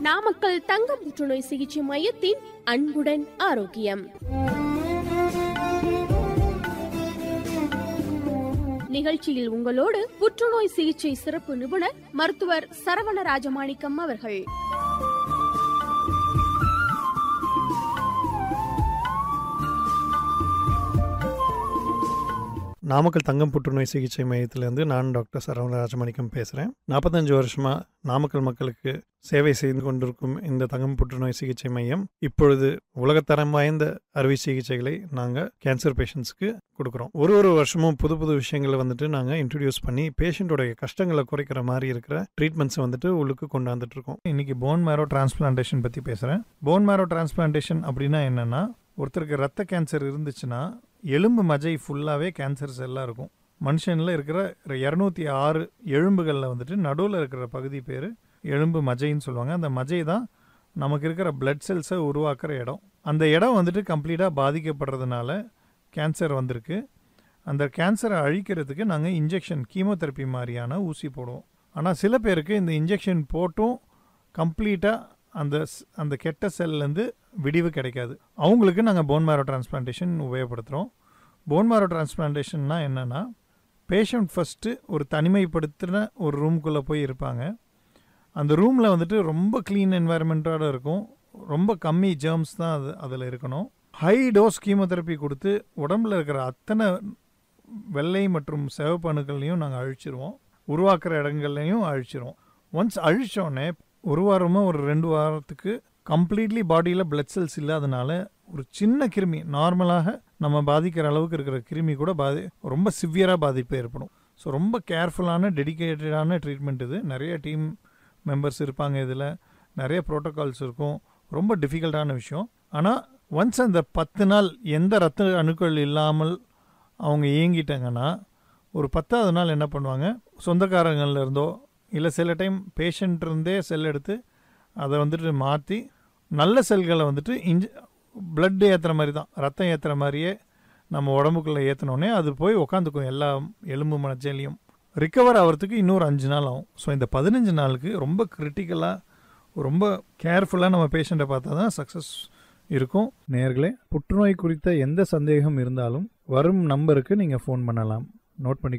நாமக்கல் தங்க புற்றுநோய் சிகிச்சை மையத்தின் அன்புடன் ஆரோக்கியம் நிகழ்ச்சியில் உங்களோடு புற்றுநோய் சிகிச்சை சிறப்பு நிபுணர் மருத்துவர் சரவண ராஜமாணிக்கம் அவர்கள் நாமக்கல் தங்கம் புற்றுநோய் சிகிச்சை மையத்திலேருந்து நான் டாக்டர் சரவண ராஜமாணிக்கம் பேசுகிறேன் நாற்பத்தஞ்சு வருஷமாக நாமக்கல் மக்களுக்கு சேவை செய்து கொண்டிருக்கும் இந்த தங்கம் புற்றுநோய் சிகிச்சை மையம் இப்பொழுது உலகத்தரம் வாய்ந்த அறுவை சிகிச்சைகளை நாங்கள் கேன்சர் பேஷண்ட்ஸ்க்கு கொடுக்குறோம் ஒரு ஒரு வருஷமும் புது புது விஷயங்களை வந்துட்டு நாங்கள் இன்ட்ரடியூஸ் பண்ணி பேஷண்ட்டோடைய கஷ்டங்களை குறைக்கிற மாதிரி இருக்கிற ட்ரீட்மெண்ட்ஸை வந்துட்டு உள்ளுக்கு கொண்டாந்துட்டு இருக்கோம் இன்னைக்கு போன் மேரோ டிரான்ஸ்பிளான்டேஷன் பற்றி பேசுகிறேன் போன் மேரோ டிரான்ஸ்பிளான்டேஷன் அப்படின்னா என்னென்னா ஒருத்தருக்கு ரத்த கேன்சர் இருந்துச்சுன்னா எலும்பு மஜை ஃபுல்லாகவே கேன்சர் செல்லாக இருக்கும் மனுஷனில் இருக்கிற இரநூத்தி ஆறு எலும்புகளில் வந்துட்டு நடுவில் இருக்கிற பகுதி பேர் எலும்பு மஜைன்னு சொல்லுவாங்க அந்த மஜை தான் நமக்கு இருக்கிற பிளட் செல்ஸை உருவாக்குற இடம் அந்த இடம் வந்துட்டு கம்ப்ளீட்டாக பாதிக்கப்படுறதுனால கேன்சர் வந்திருக்கு அந்த கேன்சரை அழிக்கிறதுக்கு நாங்கள் இன்ஜெக்ஷன் கீமோதெரப்பி மாதிரியான ஊசி போடுவோம் ஆனால் சில பேருக்கு இந்த இன்ஜெக்ஷன் போட்டும் கம்ப்ளீட்டாக அந்த ஸ்- அந்த கெட்ட செல்லேருந்து விடிவு கிடைக்காது அவங்களுக்கு நாங்கள் போன் மேரோ டிரான்ஸ்பிளான்டேஷன் உபயோகப்படுத்துகிறோம் போன் மேரோ டிரான்ஸ்பிளான்டேஷன்னா என்னென்னா பேஷண்ட் ஃபஸ்ட்டு ஒரு தனிமைப்படுத்தின ஒரு ரூம்குள்ளே போய் இருப்பாங்க அந்த ரூமில் வந்துட்டு ரொம்ப க்ளீன் என்வாயர்மெண்ட்டோட இருக்கும் ரொம்ப கம்மி ஜெர்ம்ஸ் தான் அது அதில் இருக்கணும் ஹை டோஸ் கீமோதெரப்பி கொடுத்து உடம்புல இருக்கிற அத்தனை வெள்ளை மற்றும் சிவப்பு அணுக்களையும் நாங்கள் அழிச்சிருவோம் உருவாக்குற இடங்கள்லையும் அழிச்சிருவோம் ஒன்ஸ் அழிச்சோடனே ஒரு வாரமோ ஒரு ரெண்டு வாரத்துக்கு கம்ப்ளீட்லி பாடியில் பிளட் செல்ஸ் இல்லாதனால ஒரு சின்ன கிருமி நார்மலாக நம்ம பாதிக்கிற அளவுக்கு இருக்கிற கிருமி கூட பாதி ரொம்ப சிவியராக பாதிப்பு ஏற்படும் ஸோ ரொம்ப கேர்ஃபுல்லான டெடிகேட்டடான ட்ரீட்மெண்ட் இது நிறைய டீம் மெம்பர்ஸ் இருப்பாங்க இதில் நிறைய ப்ரோட்டோகால்ஸ் இருக்கும் ரொம்ப டிஃபிகல்ட்டான விஷயம் ஆனால் ஒன்ஸ் அந்த பத்து நாள் எந்த ரத்த அணுக்கள் இல்லாமல் அவங்க இயங்கிட்டாங்கன்னா ஒரு பத்தாவது நாள் என்ன பண்ணுவாங்க சொந்தக்காரங்கள்ல இருந்தோ இல்லை சில டைம் பேஷண்ட் இருந்தே செல் எடுத்து அதை வந்துட்டு மாற்றி நல்ல செல்களை வந்துட்டு இன்ஜ பிளட் ஏற்றுற மாதிரி தான் ரத்தம் ஏற்றுற மாதிரியே நம்ம உடம்புக்குள்ளே ஏற்றினோடனே அது போய் உக்காந்துக்கும் எல்லா எலும்பு மனச்சேலையும் ரிக்கவர் ஆகிறதுக்கு இன்னொரு அஞ்சு நாள் ஆகும் ஸோ இந்த பதினஞ்சு நாளுக்கு ரொம்ப கிரிட்டிக்கலாக ரொம்ப கேர்ஃபுல்லாக நம்ம பேஷண்ட்டை பார்த்தா தான் சக்ஸஸ் இருக்கும் நேர்களே புற்றுநோய் குறித்த எந்த சந்தேகம் இருந்தாலும் வரும் நம்பருக்கு நீங்கள் ஃபோன் பண்ணலாம் நோட் பண்ணிக்கோங்க